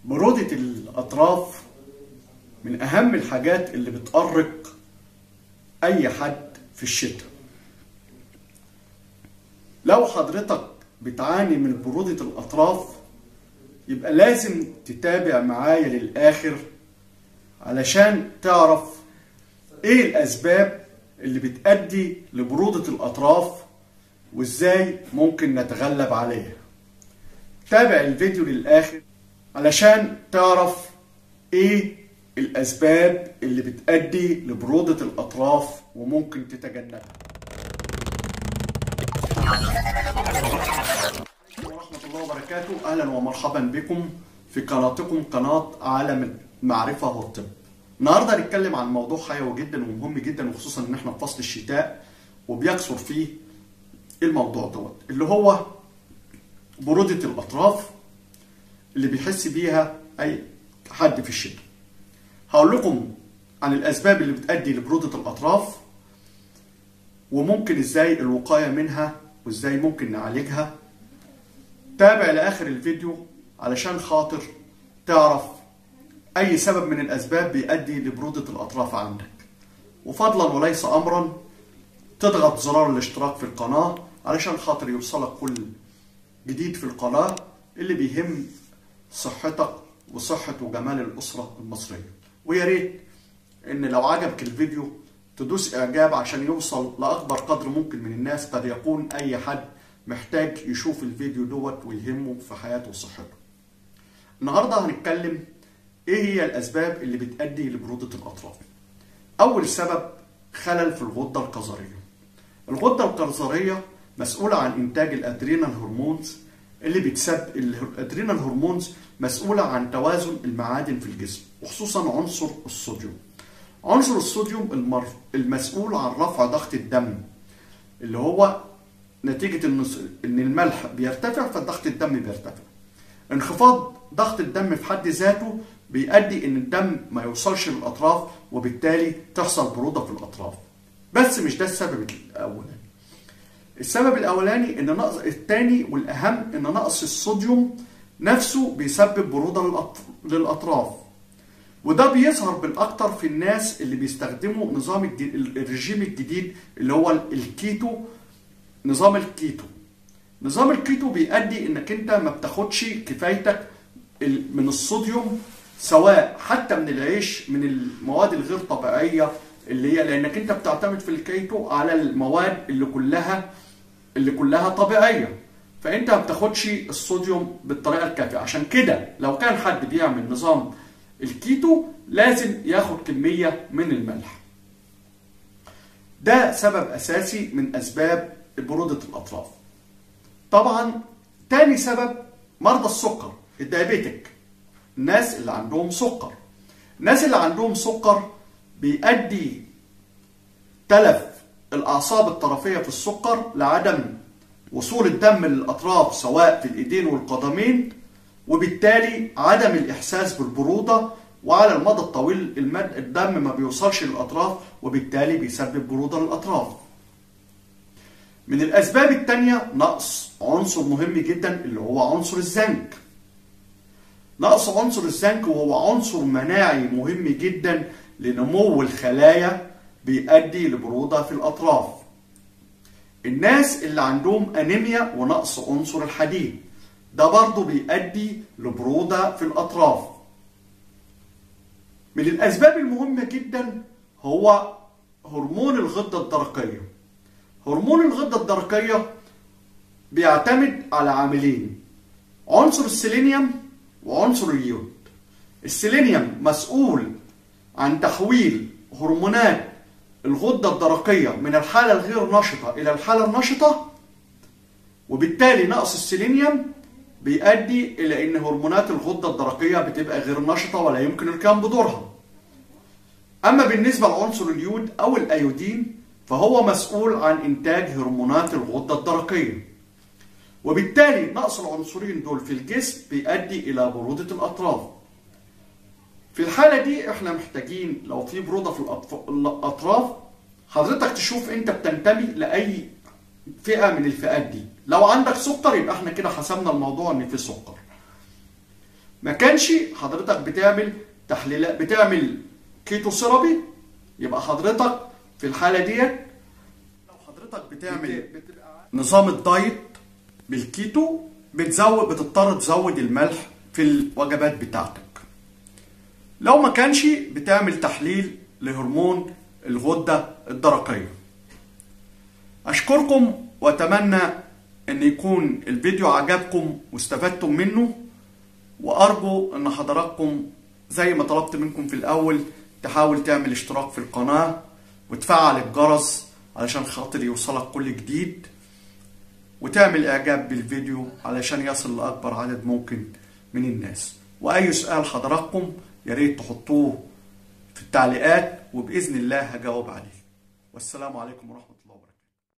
برودة الأطراف من أهم الحاجات اللي بتأرق أي حد في الشتاء لو حضرتك بتعاني من برودة الأطراف يبقى لازم تتابع معايا للآخر علشان تعرف إيه الأسباب اللي بتأدي لبرودة الأطراف وإزاي ممكن نتغلب عليها تابع الفيديو للآخر علشان تعرف إيه الأسباب اللي بتأدي لبرودة الأطراف وممكن تتجنبها ورحمة الله وبركاته أهلا ومرحبا بكم في قناتكم قناة عالم المعرفة والطب النهاردة هنتكلم عن موضوع حيوي جدا ومهم جدا وخصوصا ان احنا في فصل الشتاء وبيكثر فيه الموضوع دوت اللي هو برودة الأطراف اللي بيحس بيها أي حد في الشتاء هقول لكم عن الأسباب اللي بتؤدي لبرودة الأطراف وممكن إزاي الوقاية منها وإزاي ممكن نعالجها تابع لآخر الفيديو علشان خاطر تعرف أي سبب من الأسباب بيؤدي لبرودة الأطراف عندك وفضلا وليس أمرا تضغط زرار الاشتراك في القناة علشان خاطر يوصلك كل جديد في القناة اللي بيهم صحتك وصحة وجمال الأسرة المصرية ويا ريت إن لو عجبك الفيديو تدوس إعجاب عشان يوصل لأكبر قدر ممكن من الناس قد يكون أي حد محتاج يشوف الفيديو دوت ويهمه في حياته وصحته النهاردة هنتكلم إيه هي الأسباب اللي بتؤدي لبرودة الأطراف أول سبب خلل في الغدة القذرية الغدة القذرية مسؤولة عن إنتاج الأدرينال هرمونز اللي بتسبب الأدرينال هرمونز مسؤولة عن توازن المعادن في الجسم وخصوصا عنصر الصوديوم عنصر الصوديوم المر... المسؤول عن رفع ضغط الدم اللي هو نتيجة إن إن الملح بيرتفع فضغط الدم بيرتفع انخفاض ضغط الدم في حد ذاته بيؤدي ان الدم ما يوصلش للاطراف وبالتالي تحصل برودة في الاطراف بس مش ده السبب الاولاني السبب الاولاني ان نقص الثاني والاهم ان نقص الصوديوم نفسه بيسبب برودة للاطراف وده بيظهر بالاكتر في الناس اللي بيستخدموا نظام الرجيم الجديد اللي هو الكيتو نظام الكيتو نظام الكيتو بيؤدي انك انت ما بتاخدش كفايتك من الصوديوم سواء حتى من العيش من المواد الغير طبيعيه اللي هي لانك انت بتعتمد في الكيتو على المواد اللي كلها اللي كلها طبيعيه فانت ما بتاخدش الصوديوم بالطريقه الكافيه عشان كده لو كان حد بيعمل نظام الكيتو لازم ياخد كميه من الملح ده سبب اساسي من اسباب برودة الأطراف طبعا تاني سبب مرضى السكر الدايابيتك الناس اللي عندهم سكر الناس اللي عندهم سكر بيؤدي تلف الأعصاب الطرفية في السكر لعدم وصول الدم للأطراف سواء في الإيدين والقدمين وبالتالي عدم الإحساس بالبرودة وعلى المدى الطويل المد الدم ما بيوصلش للأطراف وبالتالي بيسبب برودة للأطراف من الأسباب التانية نقص عنصر مهم جدا اللي هو عنصر الزنك نقص عنصر الزنك وهو عنصر مناعي مهم جدا لنمو الخلايا بيؤدي لبرودة في الأطراف الناس اللي عندهم أنيميا ونقص عنصر الحديد ده برضه بيؤدي لبرودة في الأطراف من الأسباب المهمة جدا هو هرمون الغدة الدرقية هرمون الغدة الدرقية بيعتمد على عاملين عنصر السيلينيوم وعنصر اليود السيلينيوم مسؤول عن تحويل هرمونات الغدة الدرقية من الحالة الغير نشطة إلى الحالة النشطة وبالتالي نقص السيلينيوم بيؤدي إلى إن هرمونات الغدة الدرقية بتبقى غير نشطة ولا يمكن القيام بدورها أما بالنسبة لعنصر اليود أو الأيودين فهو مسؤول عن إنتاج هرمونات الغدة الدرقية وبالتالي نقص العنصرين دول في الجسم بيؤدي إلى برودة الأطراف في الحالة دي احنا محتاجين لو في برودة في الأطراف حضرتك تشوف انت بتنتمي لأي فئة من الفئات دي لو عندك سكر يبقى احنا كده حسمنا الموضوع ان في سكر ما كانش حضرتك بتعمل تحليلات بتعمل كيتو سيرابي يبقى حضرتك في الحاله ديت لو حضرتك بتعمل نظام الدايت بالكيتو بتزود بتضطر تزود الملح في الوجبات بتاعتك لو ما كانش بتعمل تحليل لهرمون الغدة الدرقية أشكركم وأتمنى أن يكون الفيديو عجبكم واستفدتم منه وأرجو أن حضراتكم زي ما طلبت منكم في الأول تحاول تعمل اشتراك في القناة وتفعل الجرس علشان خاطر يوصلك كل جديد وتعمل إعجاب بالفيديو علشان يصل لأكبر عدد ممكن من الناس وأي سؤال حضراتكم يا ريت تحطوه في التعليقات وبإذن الله هجاوب عليه والسلام عليكم ورحمة الله